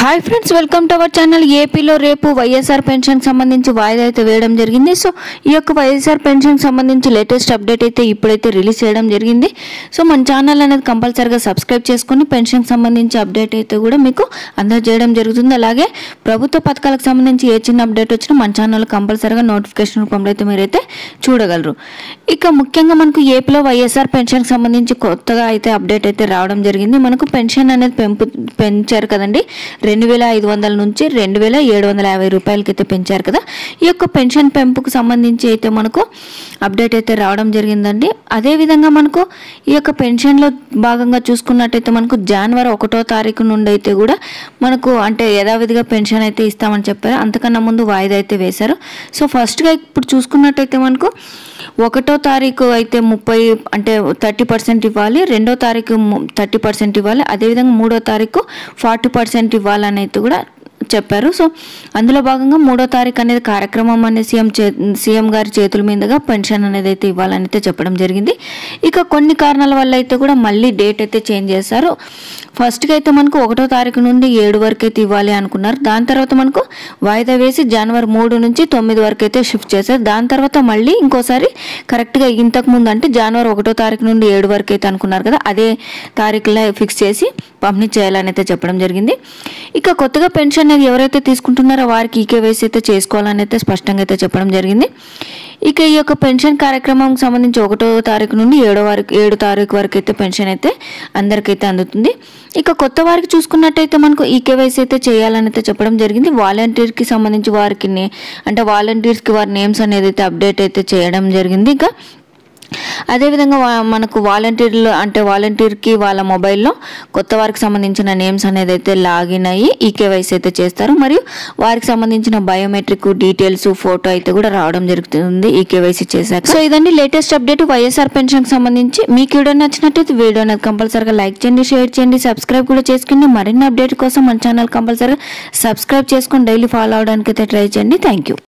hi friends welcome to our channel ఏపీలో రేపు YSR pension సంబంధించి వాయిదా అయితే వేయడం జరిగింది సో ఈ యొక్క వైఎస్ఆర్ పెన్షన్ సంబంధించి లేటెస్ట్ అప్డేట్ అయితే ఇప్పుడైతే రిలీజ్ చేయడం జరిగింది సో మన ఛానల్ అనేది కంపల్సరీగా సబ్స్క్రైబ్ చేసుకొని పెన్షన్ సంబంధించి అప్డేట్ అయితే కూడా మీకు అందజేయడం జరుగుతుంది అలాగే ప్రభుత్వ పథకాలకు సంబంధించి ఏ చిన్న అప్డేట్ వచ్చినా మన ఛానల్ కంపల్సరీగా నోటిఫికేషన్ రూపంలో అయితే మీరైతే చూడగలరు ఇక ముఖ్యంగా మనకు ఏపీలో వైఎస్ఆర్ పెన్షన్కి సంబంధించి కొత్తగా అయితే అప్డేట్ అయితే రావడం జరిగింది మనకు పెన్షన్ అనేది పెంపు పెంచారు కదండి రెండు వేల ఐదు వందల నుంచి రెండు వేల ఏడు వందల యాభై రూపాయలకి అయితే పెంచారు కదా ఈ యొక్క పెన్షన్ పెంపుకు సంబంధించి అయితే మనకు అప్డేట్ అయితే రావడం జరిగిందండి అదేవిధంగా మనకు ఈ యొక్క పెన్షన్లో భాగంగా చూసుకున్నట్టయితే మనకు జనవరి ఒకటో తారీఖు నుండి అయితే కూడా మనకు అంటే యథావిధిగా పెన్షన్ అయితే ఇస్తామని చెప్పారు అంతకన్నా ముందు వాయిదా అయితే వేశారు సో ఫస్ట్గా ఇప్పుడు చూసుకున్నట్టయితే మనకు ఒకటో తారీఖు అయితే ముప్పై అంటే థర్టీ పర్సెంట్ ఇవ్వాలి రెండో తారీఖు థర్టీ పర్సెంట్ ఇవ్వాలి అదేవిధంగా మూడో తారీఖు ఫార్టీ పర్సెంట్ ఇవ్వాలని అయితే కూడా చెప్పారు సో అందులో భాగంగా మూడో తారీఖు అనేది కార్యక్రమం అనేది సీఎం చే సీఎం గారి చేతుల మీదుగా పెన్షన్ అనేది అయితే ఇవ్వాలని అయితే చెప్పడం జరిగింది ఇక కొన్ని కారణాల వల్ల అయితే కూడా మళ్ళీ డేట్ అయితే చేంజ్ చేశారు ఫస్ట్గా అయితే మనకు ఒకటో తారీఖు నుండి ఏడు వరకు అయితే ఇవ్వాలి అనుకున్నారు దాని తర్వాత మనకు వాయిదా వేసి జనవరి మూడు నుంచి తొమ్మిది వరకు అయితే షిఫ్ట్ చేశారు దాని తర్వాత మళ్ళీ ఇంకోసారి కరెక్ట్గా ఇంతకు ముందు అంటే జనవరి ఒకటో తారీఖు నుండి ఏడు వరకు అయితే అనుకున్నారు కదా అదే తారీఖులో ఫిక్స్ చేసి పంపిణీ చేయాలని అయితే చెప్పడం జరిగింది ఇక కొత్తగా పెన్షన్ అనేది ఎవరైతే తీసుకుంటున్నారో వారికి ఈకేవైసీ అయితే చేసుకోవాలని అయితే స్పష్టంగా అయితే చెప్పడం జరిగింది ఇక ఈ యొక్క పెన్షన్ కార్యక్రమంకి సంబంధించి ఒకటో తారీఖు నుండి ఏడో వరకు ఏడు తారీఖు వరకు అయితే పెన్షన్ అయితే అందరికైతే అందుతుంది ఇక కొత్త వారికి చూసుకున్నట్టయితే మనకు ఈకేవైసీ అయితే చేయాలని అయితే చెప్పడం జరిగింది వాలంటీర్కి సంబంధించి వారికి నే- అంటే వాలంటీర్స్కి వారి నేమ్స్ అనేది అయితే అప్డేట్ అయితే చేయడం జరిగింది ఇక అదేవిధంగా వా- మనకు వాలంటీర్లు అంటే వాలంటీర్కి వాళ్ళ మొబైల్లో కొత్త వారికి సంబంధించిన నేమ్స్ అనేది అయితే లాగిన్ అయ్యి ఈకేవైసీ అయితే చేస్తారు మరియు వారికి సంబంధించిన బయోమెట్రిక్ డీటెయిల్స్ ఫోటో అయితే కూడా రావడం జరుగుతుంది ఈకేవైసీ చేశాక సో ఇదండి లేటెస్ట్ అప్డేట్ వైఎస్ఆర్ పెన్షన్కి సంబంధించి మీకు వీడియో నచ్చినట్టయితే వీడియో అనేది కంపల్సరీగా లైక్ చేయండి షేర్ చేయండి సబ్స్క్రైబ్ కూడా చేసుకోండి మరిన్ని అప్డేట్ కోసం మన ఛానల్ కంపల్సరీగా సబ్స్క్రైబ్ చేసుకొని డైలీ ఫాలో అవడానికి అయితే ట్రై చేయండి థ్యాంక్ యూ